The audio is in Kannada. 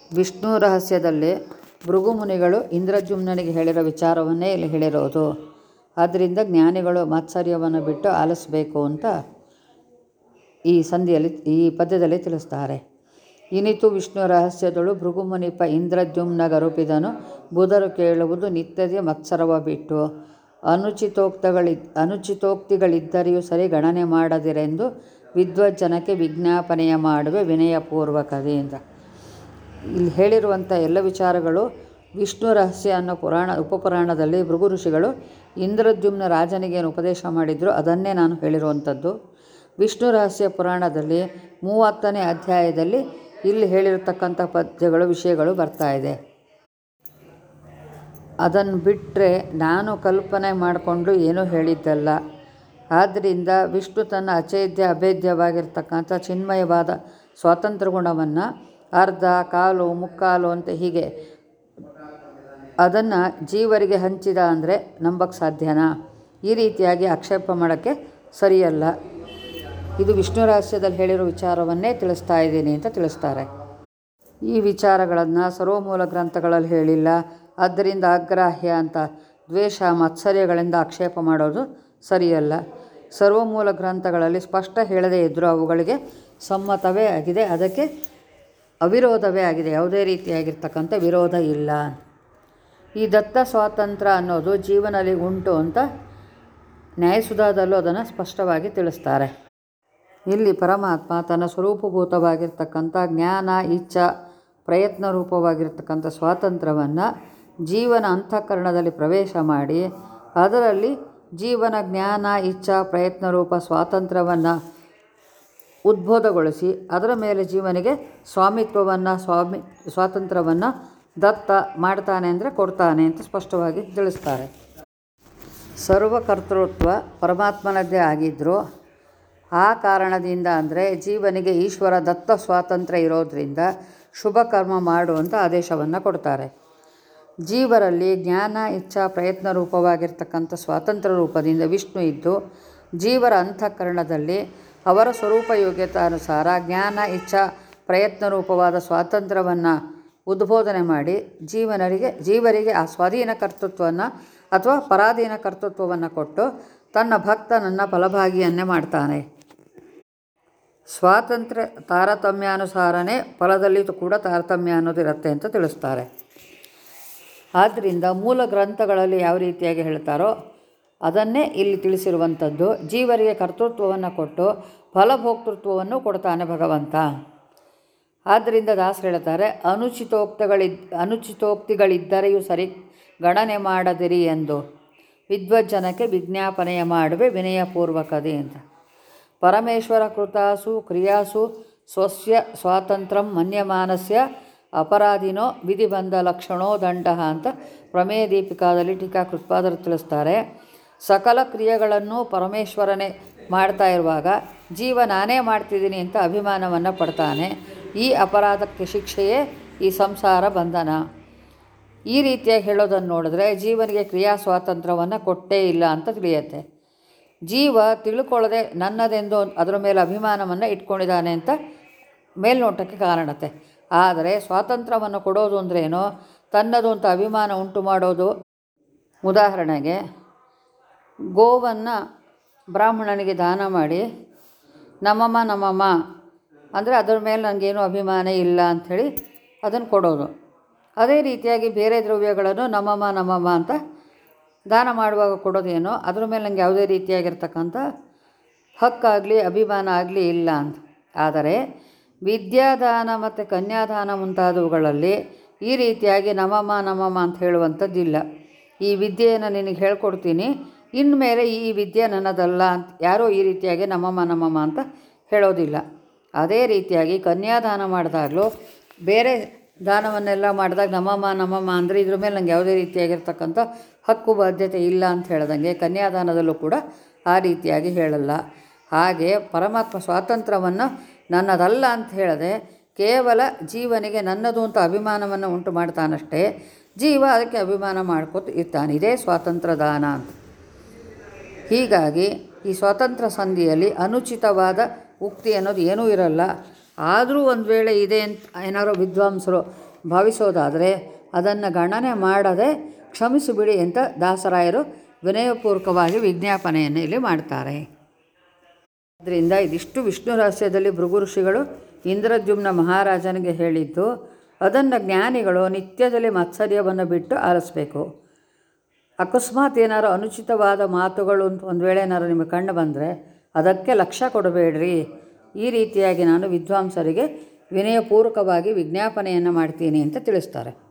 ವಿಷ್ಣು ರಹಸ್ಯದಲ್ಲಿ ಭೃಗುಮುನಿಗಳು ಇಂದ್ರಜುಮ್ನನಿಗೆ ಹೇಳಿರೋ ವಿಚಾರವನ್ನೇ ಇಲ್ಲಿ ಹೇಳಿರೋದು ಆದ್ದರಿಂದ ಜ್ಞಾನಿಗಳು ಮಾತ್ಸರ್ಯವನ್ನು ಬಿಟ್ಟು ಆಲಿಸಬೇಕು ಅಂತ ಈ ಸಂಧಿಯಲ್ಲಿ ಈ ಪದ್ಯದಲ್ಲಿ ತಿಳಿಸ್ತಾರೆ ಇನಿತು ವಿಷ್ಣು ರಹಸ್ಯದಳು ಭೃಗುಮುನಿಪ ಇಂದ್ರದ್ಯುಮ್ನ ಗರುಪಿದನು ಬುಧರು ಕೇಳುವುದು ನಿತ್ಯದ ಮತ್ಸರವ ಬಿಟ್ಟು ಅನುಚಿತೋಕ್ತಗಳಿ ಅನುಚಿತೋಕ್ತಿಗಳಿದ್ದರೆಯೂ ಸರಿ ಗಣನೆ ಮಾಡದಿರೆಂದು ವಿದ್ವಜ್ಜನಕ್ಕೆ ವಿಜ್ಞಾಪನೆಯ ಮಾಡುವೆ ವಿನಯಪೂರ್ವಕದಿಂದ ಇಲ್ಲಿ ಹೇಳಿರುವಂಥ ಎಲ್ಲ ವಿಚಾರಗಳು ವಿಷ್ಣು ರಹಸ್ಯ ಅನ್ನೋ ಪುರಾಣ ಉಪಪುರಾಣದಲ್ಲಿ ಭೃಗು ಋಷಿಗಳು ಇಂದ್ರದ್ಯುಮ್ನ ರಾಜನಿಗೆ ಏನು ಉಪದೇಶ ಮಾಡಿದ್ರು ಅದನ್ನೇ ನಾನು ಹೇಳಿರುವಂಥದ್ದು ವಿಷ್ಣು ರಹಸ್ಯ ಪುರಾಣದಲ್ಲಿ ಮೂವತ್ತನೇ ಅಧ್ಯಾಯದಲ್ಲಿ ಇಲ್ಲಿ ಹೇಳಿರತಕ್ಕಂಥ ಪದ್ಯಗಳು ವಿಷಯಗಳು ಬರ್ತಾ ಇದೆ ಅದನ್ನು ಬಿಟ್ಟರೆ ನಾನು ಕಲ್ಪನೆ ಮಾಡಿಕೊಂಡು ಏನೂ ಹೇಳಿದ್ದಲ್ಲ ಆದ್ದರಿಂದ ವಿಷ್ಣು ತನ್ನ ಅಚೇದ್ಯ ಅಭೇದ್ಯವಾಗಿರ್ತಕ್ಕಂಥ ಚಿನ್ಮಯವಾದ ಸ್ವಾತಂತ್ರ್ಯ ಗುಣವನ್ನು ಅರ್ಧ ಕಾಲು ಮುಕ್ಕಾಲು ಅಂತ ಹೀಗೆ ಅದನ್ನು ಜೀವರಿಗೆ ಹಂಚಿದ ಅಂದರೆ ನಂಬಕ್ಕೆ ಸಾಧ್ಯನಾ ಈ ರೀತಿಯಾಗಿ ಆಕ್ಷೇಪ ಮಾಡೋಕ್ಕೆ ಸರಿಯಲ್ಲ ಇದು ವಿಷ್ಣು ರಹಸ್ಯದಲ್ಲಿ ಹೇಳಿರೋ ವಿಚಾರವನ್ನೇ ತಿಳಿಸ್ತಾ ಇದ್ದೀನಿ ಅಂತ ತಿಳಿಸ್ತಾರೆ ಈ ವಿಚಾರಗಳನ್ನು ಸರ್ವಮೂಲ ಗ್ರಂಥಗಳಲ್ಲಿ ಹೇಳಿಲ್ಲ ಆದ್ದರಿಂದ ಅಗ್ರಾಹ್ಯ ಅಂತ ದ್ವೇಷ ಮಾತ್ಸರ್ಯಗಳಿಂದ ಆಕ್ಷೇಪ ಮಾಡೋದು ಸರಿಯಲ್ಲ ಸರ್ವಮೂಲ ಗ್ರಂಥಗಳಲ್ಲಿ ಸ್ಪಷ್ಟ ಹೇಳದೇ ಇದ್ದರೂ ಅವುಗಳಿಗೆ ಸಮ್ಮತವೇ ಆಗಿದೆ ಅದಕ್ಕೆ ಅವಿರೋಧವೇ ಆಗಿದೆ ಯಾವುದೇ ರೀತಿಯಾಗಿರ್ತಕ್ಕಂಥ ವಿರೋಧ ಇಲ್ಲ ಈ ದತ್ತ ಸ್ವಾತಂತ್ರ್ಯ ಅನ್ನೋದು ಜೀವನದಲ್ಲಿ ಉಂಟು ಅಂತ ನ್ಯಾಯಸುಧಾದಲ್ಲೂ ಅದನ್ನು ಸ್ಪಷ್ಟವಾಗಿ ತಿಳಿಸ್ತಾರೆ ಇಲ್ಲಿ ಪರಮಾತ್ಮ ತನ್ನ ಸ್ವರೂಪಭೂತವಾಗಿರ್ತಕ್ಕಂಥ ಜ್ಞಾನ ಇಚ್ಛಾ ಪ್ರಯತ್ನ ರೂಪವಾಗಿರ್ತಕ್ಕಂಥ ಸ್ವಾತಂತ್ರ್ಯವನ್ನು ಜೀವನ ಅಂತಃಕರಣದಲ್ಲಿ ಪ್ರವೇಶ ಮಾಡಿ ಅದರಲ್ಲಿ ಜೀವನ ಜ್ಞಾನ ಇಚ್ಛಾ ಪ್ರಯತ್ನ ರೂಪ ಸ್ವಾತಂತ್ರ್ಯವನ್ನು ಉದ್ಬೋಧಗೊಳಿಸಿ ಅದರ ಮೇಲೆ ಜೀವನಿಗೆ ಸ್ವಾಮಿತ್ವವನ್ನು ಸ್ವಾಮಿ ಸ್ವಾತಂತ್ರ್ಯವನ್ನು ದತ್ತ ಮಾಡ್ತಾನೆ ಅಂದರೆ ಕೊಡ್ತಾನೆ ಅಂತ ಸ್ಪಷ್ಟವಾಗಿ ತಿಳಿಸ್ತಾರೆ ಸರ್ವಕರ್ತೃತ್ವ ಪರಮಾತ್ಮನದ್ದೇ ಆಗಿದ್ದರೂ ಆ ಕಾರಣದಿಂದ ಅಂದರೆ ಜೀವನಿಗೆ ಈಶ್ವರ ದತ್ತ ಸ್ವಾತಂತ್ರ್ಯ ಇರೋದರಿಂದ ಶುಭ ಕರ್ಮ ಮಾಡುವಂಥ ಆದೇಶವನ್ನು ಕೊಡ್ತಾರೆ ಜೀವರಲ್ಲಿ ಜ್ಞಾನ ಇಚ್ಛಾ ಪ್ರಯತ್ನ ರೂಪವಾಗಿರ್ತಕ್ಕಂಥ ಸ್ವಾತಂತ್ರ್ಯ ರೂಪದಿಂದ ವಿಷ್ಣು ಇದ್ದು ಜೀವರ ಅಂತಃಕರಣದಲ್ಲಿ ಅವರ ಸ್ವರೂಪ ಯೋಗ್ಯತಾನುಸಾರ ಜ್ಞಾನ ಇಚ್ಛಾ ಪ್ರಯತ್ನ ರೂಪವಾದ ಸ್ವಾತಂತ್ರ್ಯವನ್ನು ಉದ್ಬೋಧನೆ ಮಾಡಿ ಜೀವನರಿಗೆ ಜೀವರಿಗೆ ಆ ಸ್ವಾಧೀನ ಕರ್ತೃತ್ವವನ್ನು ಅಥವಾ ಪರಾಧೀನ ಕರ್ತೃತ್ವವನ್ನು ಕೊಟ್ಟು ತನ್ನ ಭಕ್ತನನ್ನು ಫಲಭಾಗಿಯನ್ನೇ ಮಾಡ್ತಾನೆ ಸ್ವಾತಂತ್ರ್ಯ ತಾರತಮ್ಯಾನುಸಾರನೇ ಫಲದಲ್ಲಿ ಕೂಡ ತಾರತಮ್ಯ ಅನ್ನೋದಿರುತ್ತೆ ಅಂತ ತಿಳಿಸ್ತಾರೆ ಆದ್ದರಿಂದ ಮೂಲ ಗ್ರಂಥಗಳಲ್ಲಿ ಯಾವ ರೀತಿಯಾಗಿ ಹೇಳ್ತಾರೋ ಅದನ್ನೇ ಇಲ್ಲಿ ತಿಳಿಸಿರುವಂಥದ್ದು ಜೀವರಿಗೆ ಕರ್ತೃತ್ವವನ್ನು ಕೊಟ್ಟು ಫಲಭೋಕ್ತೃತ್ವವನ್ನು ಕೊಡ್ತಾನೆ ಭಗವಂತ ಆದ್ದರಿಂದ ದಾಸರು ಹೇಳ್ತಾರೆ ಅನುಚಿತೋಕ್ತಗಳಿದ್ ಅನುಚಿತೋಕ್ತಿಗಳಿದ್ದರೆಯೂ ಸರಿ ಗಣನೆ ಮಾಡದಿರಿ ಎಂದು ವಿದ್ವಜ್ಜನಕ್ಕೆ ವಿಜ್ಞಾಪನೆಯ ಮಾಡುವೆ ವಿನಯಪೂರ್ವಕತೆ ಅಂತ ಪರಮೇಶ್ವರ ಕೃತಾಸು ಕ್ರಿಯಾಸು ಸ್ವಸ್ಯ ಸ್ವಾತಂತ್ರ್ಯಂ ಮನ್ಯಮಾನಸ್ಯ ಅಪರಾಧಿನೋ ವಿಧಿಬಂಧ ಲಕ್ಷಣೋ ದಂಡ ಅಂತ ಪ್ರಮೇಯ ದೀಪಿಕಾದಲ್ಲಿ ಟೀಕಾಕೃತ್ಪಾದರು ತಿಳಿಸ್ತಾರೆ ಸಕಲ ಕ್ರಿಯೆಗಳನ್ನು ಪರಮೇಶ್ವರನೇ ಮಾಡ್ತಾ ಇರುವಾಗ ಜೀವ ನಾನೇ ಮಾಡ್ತಿದ್ದೀನಿ ಅಂತ ಅಭಿಮಾನವನ್ನು ಪಡ್ತಾನೆ ಈ ಅಪರಾಧಕ್ಕೆ ಶಿಕ್ಷೆಯೇ ಈ ಸಂಸಾರ ಬಂಧನ ಈ ರೀತಿಯಾಗಿ ಹೇಳೋದನ್ನು ನೋಡಿದ್ರೆ ಜೀವನಿಗೆ ಕ್ರಿಯಾ ಸ್ವಾತಂತ್ರ್ಯವನ್ನು ಕೊಟ್ಟೇ ಇಲ್ಲ ಅಂತ ತಿಳಿಯುತ್ತೆ ಜೀವ ತಿಳ್ಕೊಳ್ಳದೆ ನನ್ನದೆಂದು ಅದರ ಮೇಲೆ ಅಭಿಮಾನವನ್ನು ಇಟ್ಕೊಂಡಿದ್ದಾನೆ ಅಂತ ಮೇಲ್ನೋಟಕ್ಕೆ ಕಾರಣತ್ತೆ ಆದರೆ ಸ್ವಾತಂತ್ರ್ಯವನ್ನು ಕೊಡೋದು ಅಂದ್ರೇನು ತನ್ನದು ಅಂತ ಅಭಿಮಾನ ಉಂಟು ಮಾಡೋದು ಉದಾಹರಣೆಗೆ ಗೋವನ್ನು ಬ್ರಾಹ್ಮಣನಿಗೆ ದಾನ ಮಾಡಿ ನಮ್ಮಮ್ಮ ನಮ್ಮಮ್ಮ ಅಂದರೆ ಅದರ ಮೇಲೆ ನನಗೇನು ಅಭಿಮಾನ ಇಲ್ಲ ಅಂಥೇಳಿ ಅದನ್ನು ಕೊಡೋದು ಅದೇ ರೀತಿಯಾಗಿ ಬೇರೆ ದ್ರವ್ಯಗಳನ್ನು ನಮ್ಮಮ್ಮ ನಮ್ಮಮ್ಮ ಅಂತ ದಾನ ಮಾಡುವಾಗ ಕೊಡೋದೇನೋ ಅದ್ರ ಮೇಲೆ ನನಗೆ ಯಾವುದೇ ರೀತಿಯಾಗಿರ್ತಕ್ಕಂಥ ಹಕ್ಕಾಗಲಿ ಅಭಿಮಾನ ಆಗಲಿ ಇಲ್ಲ ಅಂತ ಆದರೆ ವಿದ್ಯಾದಾನ ಮತ್ತು ಕನ್ಯಾದಾನ ಮುಂತಾದವುಗಳಲ್ಲಿ ಈ ರೀತಿಯಾಗಿ ನಮ್ಮಮ್ಮ ನಮ್ಮಮ್ಮ ಅಂತ ಹೇಳುವಂಥದ್ದಿಲ್ಲ ಈ ವಿದ್ಯೆಯನ್ನು ನಿನಗೆ ಹೇಳ್ಕೊಡ್ತೀನಿ ಇನ್ಮೇಲೆ ಈ ವಿದ್ಯೆ ನನ್ನದಲ್ಲ ಅಂತ ಯಾರೋ ಈ ರೀತಿಯಾಗಿ ನಮ್ಮಮ್ಮ ನಮ್ಮಮ್ಮ ಅಂತ ಹೇಳೋದಿಲ್ಲ ಅದೇ ರೀತಿಯಾಗಿ ಕನ್ಯಾದಾನ ಮಾಡಿದಾಗಲೂ ಬೇರೆ ದಾನವನ್ನೆಲ್ಲ ಮಾಡಿದಾಗ ನಮ್ಮಮ್ಮ ನಮ್ಮಮ್ಮ ಅಂದರೆ ಇದ್ರ ಮೇಲೆ ನನಗೆ ಯಾವುದೇ ರೀತಿಯಾಗಿರ್ತಕ್ಕಂಥ ಹಕ್ಕು ಬಾಧ್ಯತೆ ಇಲ್ಲ ಅಂತ ಹೇಳ್ದಂಗೆ ಕನ್ಯಾದಾನದಲ್ಲೂ ಕೂಡ ಆ ರೀತಿಯಾಗಿ ಹೇಳಲ್ಲ ಹಾಗೆ ಪರಮಾತ್ಮ ಸ್ವಾತಂತ್ರ್ಯವನ್ನು ನನ್ನದಲ್ಲ ಅಂತ ಹೇಳದೆ ಕೇವಲ ಜೀವನಿಗೆ ನನ್ನದು ಅಂತ ಅಭಿಮಾನವನ್ನು ಉಂಟು ಮಾಡ್ತಾನಷ್ಟೇ ಜೀವ ಅದಕ್ಕೆ ಅಭಿಮಾನ ಮಾಡ್ಕೊತ ಇರ್ತಾನೆ ಇದೇ ಸ್ವಾತಂತ್ರ್ಯ ದಾನ ಅಂತ ಹೀಗಾಗಿ ಈ ಸ್ವಾತಂತ್ರ್ಯ ಸಂಧಿಯಲ್ಲಿ ಅನುಚಿತವಾದ ಉಕ್ತಿ ಅನ್ನೋದು ಏನೂ ಇರಲ್ಲ ಆದರೂ ಒಂದು ವೇಳೆ ಇದೆ ಅಂತ ಏನಾರೋ ವಿದ್ವಾಂಸರು ಭಾವಿಸೋದಾದರೆ ಅದನ್ನು ಗಣನೆ ಮಾಡದೆ ಕ್ಷಮಿಸಿಬಿಡಿ ಅಂತ ದಾಸರಾಯರು ವಿನಯಪೂರ್ವಕವಾಗಿ ವಿಜ್ಞಾಪನೆಯನ್ನು ಇಲ್ಲಿ ಮಾಡ್ತಾರೆ ಆದ್ದರಿಂದ ಇದಿಷ್ಟು ವಿಷ್ಣು ರಹಸ್ಯದಲ್ಲಿ ಭೃಗು ಋಷಿಗಳು ಇಂದ್ರದ್ಯುಮ್ನ ಮಹಾರಾಜನಿಗೆ ಹೇಳಿದ್ದು ಅದನ್ನು ಜ್ಞಾನಿಗಳು ನಿತ್ಯದಲ್ಲಿ ಮಾತ್ಸರ್ಯವನ್ನು ಬಿಟ್ಟು ಆಲಿಸ್ಬೇಕು ಅಕಸ್ಮಾತ್ ಏನಾರು ಅನುಚಿತವಾದ ಮಾತುಗಳು ಒಂದು ವೇಳೆ ಏನಾರು ನಿಮಗೆ ಕಂಡು ಬಂದರೆ ಅದಕ್ಕೆ ಲಕ್ಷ್ಯ ಕೊಡಬೇಡ್ರಿ ಈ ರೀತಿಯಾಗಿ ನಾನು ವಿದ್ವಾಂಸರಿಗೆ ವಿನಯಪೂರ್ವಕವಾಗಿ ವಿಜ್ಞಾಪನೆಯನ್ನು ಮಾಡ್ತೀನಿ ಅಂತ ತಿಳಿಸ್ತಾರೆ